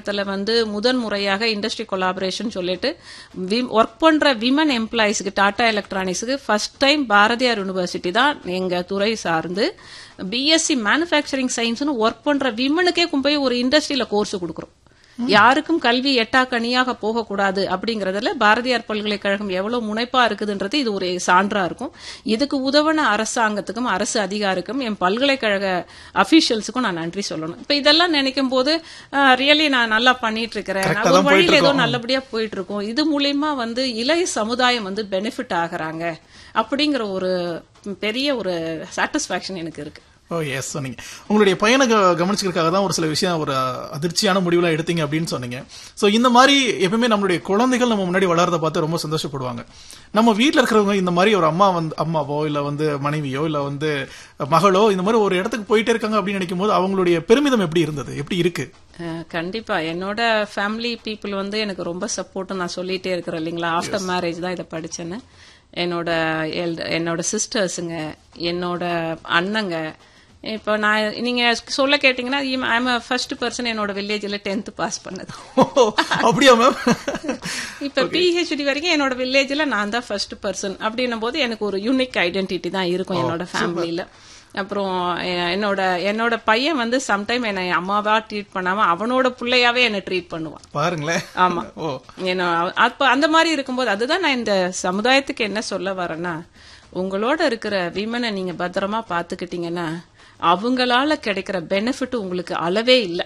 தமிழகத்துல வந்து முதன் முறையாக இண்டஸ்ட்ரி கொலாபரேஷன் சொல்லிட்டு ஒர்க் பண்ற விமன் எம்ப்ளாயிஸ்க்கு டாடா எலக்ட்ரானிக்ஸ்க்கு ஃபர்ஸ்ட் டைம் பாரதியார் யூனிவர்சிட்டி தான் எங்க துறை சார்ந்து பிஎஸ்சி மேனுஃபேக்சரிங் சயின்ஸ்னு ஒர்க் பண்ற விமனுக்கே கொண்டு போய் ஒரு இண்டஸ்ட்ரியில கோர்ஸ் கொடுக்குறோம் யாருக்கும் கல்வி எட்டாக்கணியாக போகக்கூடாது அப்படிங்கறதுல பாரதியார் பல்கலைக்கழகம் எவ்வளவு முனைப்பா இருக்குதுன்றது இது ஒரு சான்றா இருக்கும் இதுக்கு உதவன அரசாங்கத்துக்கும் அரசு அதிகாரிக்கும் என் பல்கலைக்கழக அபிஷியல்ஸுக்கும் நான் நன்றி சொல்லணும் இப்ப இதெல்லாம் நினைக்கும் போது ரியலி நான் நல்லா பண்ணிட்டு இருக்கிறேன் Correct ஆ நான் ஒரு தான் போயிட்டு வழியில ஏதோ இருக்கோம். நல்லபடியா போயிட்டு இருக்கோம் இது மூலியமா வந்து இளைய சமுதாயம் வந்து பெனிஃபிட் ஆகுறாங்க அப்படிங்கிற ஒரு பெரிய ஒரு சாட்டிஸ்பாக்சன் எனக்கு இருக்கு ஓ எஸ் சொன்னீங்க உங்களுடைய பையனை க- கவனிச்சுக்கிறதுக்காக தான் ஒரு சில விஷயம் ஒரு அதிர்ச்சியான முடிவுலாம் எடுத்தீங்க அப்படின்னு சொன்னீங்க சோ இந்த மாதிரி எப்பவுமே நம்மளுடைய குழந்தைகள் நம்ம முன்னாடி வளர்றத பார்த்து ரொம்ப சந்தோஷப்படுவாங்க நம்ம வீட்ல இருக்கிறவங்க இந்த மாதிரி ஒரு அம்மா வந்து அம்மாவோ இல்ல வந்து மனைவியோ இல்ல வந்து மகளோ இந்த மாதிரி ஒரு இடத்துக்கு போயிட்டே இருக்காங்க அப்படின்னு நினைக்கும் போது அவங்களுடைய பெருமிதம் எப்படி இருந்தது எப்படி இருக்கு அஹ் கண்டிப்பா என்னோட ஃபேமிலி பீப்புள் வந்து எனக்கு ரொம்ப சப்போர்ட் நான் சொல்லிட்டே இருக்கிறேன் இல்லைங்களா ஆஃப்டர் மேரேஜ் தான் இதை படிச்சேன்னு என்னோட elder- என்னோட சிஸ்டர்ஸுங்க என்னோட அண்ணங்க இப்போ நான் நீங்க சொல்ல கேட்டீங்கன்னா ஐம் ஃபர்ஸ்ட் பர்சன் என்னோட வில்லேஜ்ல டென்த் பாஸ் பண்ணது ஓ, அப்படியா மேம் இப்ப பிஹெச்டி வரைக்கும் என்னோட வில்லேஜ்ல நான் தான் ஃபர்ஸ்ட் பர்சன் அப்படின்னும் போது எனக்கு ஒரு யூனிக் ஐடென்டிட்டி தான் இருக்கும் என்னோட ஃபேமிலியில அப்புறம் எ- என்னோட என்னோட பையன் வந்து சம்டைம் என்னை அம்மாவா ட்ரீட் பண்ணாம அவனோட பிள்ளையாவே என்னை ட்ரீட் பண்ணுவான் பாருங்களேன் ஆமா ஓ ஏன்னா அப்ப அந்த மாதிரி இருக்கும்போது அதுதான் நான் இந்த சமுதாயத்துக்கு என்ன சொல்ல வரேன்னா உங்களோட இருக்கிற விமனை நீங்க பத்திரமா பாத்துக்கிட்டீங்கன்னா அவங்களால கிடைக்கிற பெனிஃபிட் உங்களுக்கு அளவே இல்லை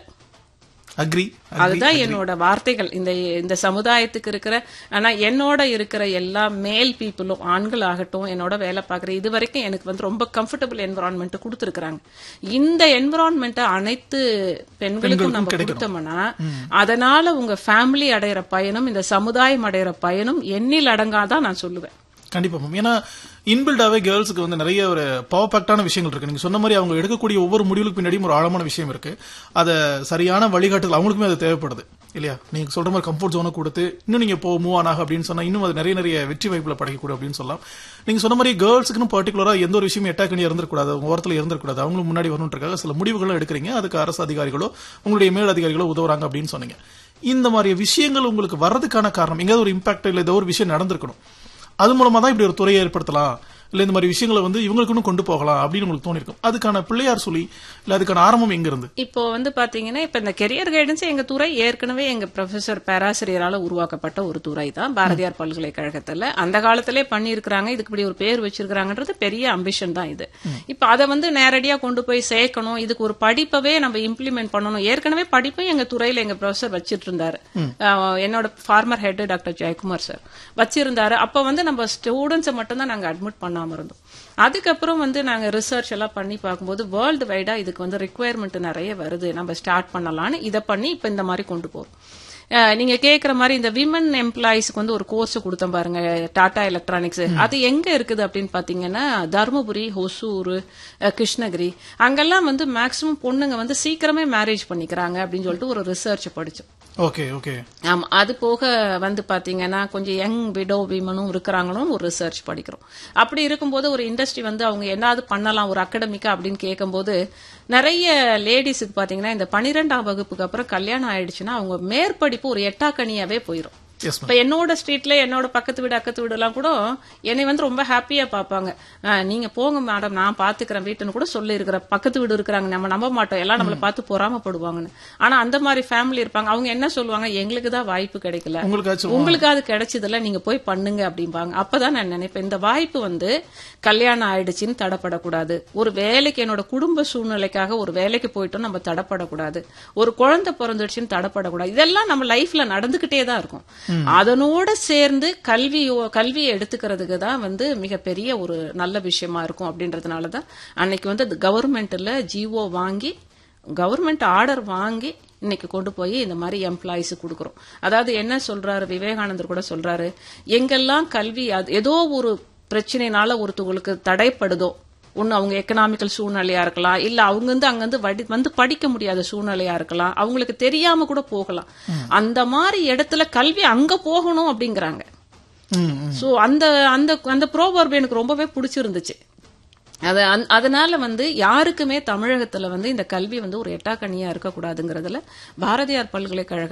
அக்ரி அதுதான் என்னோட வார்த்தைகள் இந்த இந்த சமுதாயத்துக்கு இருக்கிற ஆனா என்னோட இருக்கிற எல்லா மேல் பீப்புளும் ஆண்கள் ஆகட்டும் என்னோட வேலை பார்க்குற இது வரைக்கும் எனக்கு வந்து ரொம்ப கம்ஃபர்டபுள் என்விரான்மெண்ட் கொடுத்துருக்காங்க இந்த என்விரான்மெண்ட்டை அனைத்து பெண்களுக்கும் நம்ம கொடுத்தோம்னா அதனால உங்க ஃபேமிலி அடையிற பயனும் இந்த சமுதாயம் அடையிற பயனும் எண்ணில் அடங்காதான் நான் சொல்லுவேன் கண்டிப்பா மேம் ஏன்னா இன்பில்டாவே கேர்ள்ஸுக்கு வந்து நிறைய ஒரு பவர் பேக்டான விஷயங்கள் இருக்கு நீங்க சொன்ன மாதிரி அவங்க எடுக்கக்கூடிய ஒவ்வொரு முடிவுக்கு பின்னாடியும் ஒரு ஆழமான விஷயம் இருக்கு அத சரியான வழிகாட்டுதல் அவங்களுக்குமே அது தேவைப்படுது இல்லையா நீங்க சொல்ற மாதிரி கம்ஃபர்ட் ஜோனை கொடுத்து இன்னும் நீங்க போ மூவ் ஆனாக அப்படின்னு சொன்னா இன்னும் அது நிறைய நிறைய வெற்றி வாய்ப்புல படைக்கக்கூடும் அப்படின்னு சொல்லலாம் நீங்க சொன்ன மாதிரி கேர்ள்ஸுக்குன்னு பர்டிகுலரா எந்த ஒரு விஷயமும் எட்டாக்கணி இருந்திருக்கூடாது அவங்க ஓரத்துல இருந்திருக்கூடாது அவங்களும் முன்னாடி வரணுன்றக்காக சில முடிவுகளும் எடுக்கிறீங்க அதுக்கு அரசு அதிகாரிகளோ உங்களுடைய மேல் அதிகாரிகளோ உதவுறாங்க அப்படின்னு சொன்னீங்க இந்த மாதிரி விஷயங்கள் உங்களுக்கு வர்றதுக்கான காரணம் எங்கேயாவது ஒரு இம்பாக்ட் இல்ல ஏதோ ஒரு விஷயம் நடந்திருக்கணும் அது மூலமா தான் இப்படி ஒரு துறையை ஏற்படுத்தலாம் இல்ல இந்த மாதிரி விஷயங்களை வந்து இவங்களுக்குன்னு கொண்டு போகலாம் அப்படின்னு உங்களுக்கு தோணிருக்கும் அதுக்கான பிள்ளையார் சொல்லி இல்ல அதுக்கான ஆரம்பம் எங்க இருந்து இப்போ வந்து பாத்தீங்கன்னா இப்ப இந்த கெரியர் கைடன்ஸ் எங்க துறை ஏற்கனவே எங்க ப்ரொஃபசர் பேராசிரியரால உருவாக்கப்பட்ட ஒரு துறை தான் பாரதியார் பல்கலைக்கழகத்துல அந்த காலத்திலே பண்ணியிருக்கிறாங்க இதுக்கு இப்படி ஒரு பேர் வச்சிருக்காங்கன்றது பெரிய அம்பிஷன் தான் இது இப்ப அதை வந்து நேரடியா கொண்டு போய் சேர்க்கணும் இதுக்கு ஒரு படிப்பவே நம்ம இம்ப்ளிமெண்ட் பண்ணணும் ஏற்கனவே படிப்பையும் எங்க துறையில எங்க ப்ரொஃபசர் வச்சிட்டு இருந்தாரு அஹ் என்னோட former head doctor Jayakumar sir வச்சிருந்தாரு அப்ப வந்து நம்ம ஸ்டூடெண்ட்ஸை மட்டும் தான் நாங்க அட்மிட் பண்ணாம இருந்தோம் அதுக்கப்புறம் வந்து நாங்க ரிசர்ச் எல்லாம் பண்ணி பார்க்கும்போது வேர்ல்டு வைடா இதுக்கு வந்து ரிக்குவயர்மெண்ட் நிறைய வருது நம்ம ஸ்டார்ட் பண்ணலாம்னு இதை பண்ணி இப்ப இந்த மாதிரி கொண்டு போறோம் அஹ் நீங்க கேக்குற மாதிரி இந்த விமன் எம்ப்ளாயிஸ்க்கு வந்து ஒரு கோர்ஸ் கொடுத்தோம் பாருங்க டாடா எலக்ட்ரானிக்ஸ் அது எங்க இருக்குது அப்படின்னு பாத்தீங்கன்னா தருமபுரி ஹொசூர் அஹ் கிருஷ்ணகிரி அங்கெல்லாம் வந்து மேக்சிமம் பொண்ணுங்க வந்து சீக்கிரமே மேரேஜ் பண்ணிக்கிறாங்க அப்படின்னு சொல்லிட்டு ஒரு ரிசர்ச் படிச்சோம் ஓகே ஓகே ஆமா அது போக வந்து பாத்தீங்கன்னா கொஞ்சம் யங் விடோ விமனும் இருக்கிறாங்களும் ஒரு ரிசர்ச் படிக்கிறோம் அப்படி இருக்கும்போது ஒரு இண்டஸ்ட்ரி வந்து அவங்க என்னது பண்ணலாம் ஒரு அகடமிக்கா அப்படின்னு கேட்கும்போது நிறைய லேடிஸுக்கு பாத்தீங்கன்னா இந்த பனிரெண்டாம் வகுப்புக்கு அப்புறம் கல்யாணம் ஆயிடுச்சுன்னா அவங்க மேற்படிப்பு ஒரு எட்டாக்கனியாவே போயிடும் எஸ் இப்ப என்னோட ஸ்ட்ரீட்ல என்னோட பக்கத்து வீடு அக்கத்து வீடு எல்லாம் கூட என்னை வந்து ரொம்ப ஹாப்பியா பாப்பாங்க "ஆ, நீங்க போங்க மேடம் நான் பாத்துக்கிறேன் வீட்டுன்னு கூட சொல்லி இருக்கிற பக்கத்து வீடு இருக்கிறாங்க நம்ம நம்ப மாட்டோம் எல்லாம் நம்மள பார்த்து பொறாமப்படுவாங்கன்னு ஆனா அந்த மாதிரி ஃபேமிலி இருப்பாங்க அவங்க என்ன சொல்லுவாங்க எங்களுக்கு தான் வாய்ப்பு கிடைக்கல உங்களுக்காச்சும் உங்களுக்கு அது கிடைச்சதுல நீங்க போய் பண்ணுங்க அப்படிம்பாங்க அப்பதான் நான் நினைப்பேன் இந்த வாய்ப்பு வந்து கல்யாணம் ஆயிடுச்சுன்னு தடப்படக்கூடாது ஒரு வேலைக்கு என்னோட குடும்ப சூழ்நிலைக்காக ஒரு வேலைக்கு போயிட்டோம் நம்ம தடப்படக்கூடாது ஒரு குழந்தை பிறந்துடுச்சுன்னு தடப்படக்கூடாது இதெல்லாம் நம்ம லைஃப்ல நடந்துகிட்டே தான் இருக்கும் அதனோட சேர்ந்து கல்வி கல்வியை எடுத்துக்கிறதுக்கு தான் வந்து மிகப்பெரிய ஒரு நல்ல விஷயமா இருக்கும் அப்படின்றதுனால தான் அன்னைக்கு வந்து கவர்மெண்ட்ல ஜிஓ வாங்கி கவர்மெண்ட் ஆர்டர் வாங்கி இன்னைக்கு கொண்டு போய் இந்த மாதிரி எம்ப்ளாயிஸ் கொடுக்குறோம் அதாவது என்ன சொல்றாரு விவேகானந்தர் கூட சொல்றாரு எங்கெல்லாம் கல்வி அது- ஏதோ ஒரு பிரச்சனைனால ஒருத்தவங்களுக்கு தடைப்படுதோ ஒன்னு அவங்க எக்கனாமிக்கல் சூழ்நிலையா இருக்கலாம் இல்ல அவங்க வந்து அங்க வந்து வடி- வந்து படிக்க முடியாத சூழ்நிலையா இருக்கலாம் அவங்களுக்கு தெரியாம கூட போகலாம் அந்த மாதிரி இடத்துல கல்வி அங்க போகணும் அப்படிங்கறாங்க ம் ம். சோ அந்த அந்த அந்த ப்ரோவர்ப் எனக்கு ரொம்பவே பிடிச்சிருந்துச்சு அது அந்த- அதனால வந்து யாருக்குமே தமிழகத்துல வந்து இந்த கல்வி வந்து ஒரு எட்டாக்கணியா இருக்கக்கூடாதுங்கிறதுல பாரதியார் பல்கலைக்கழக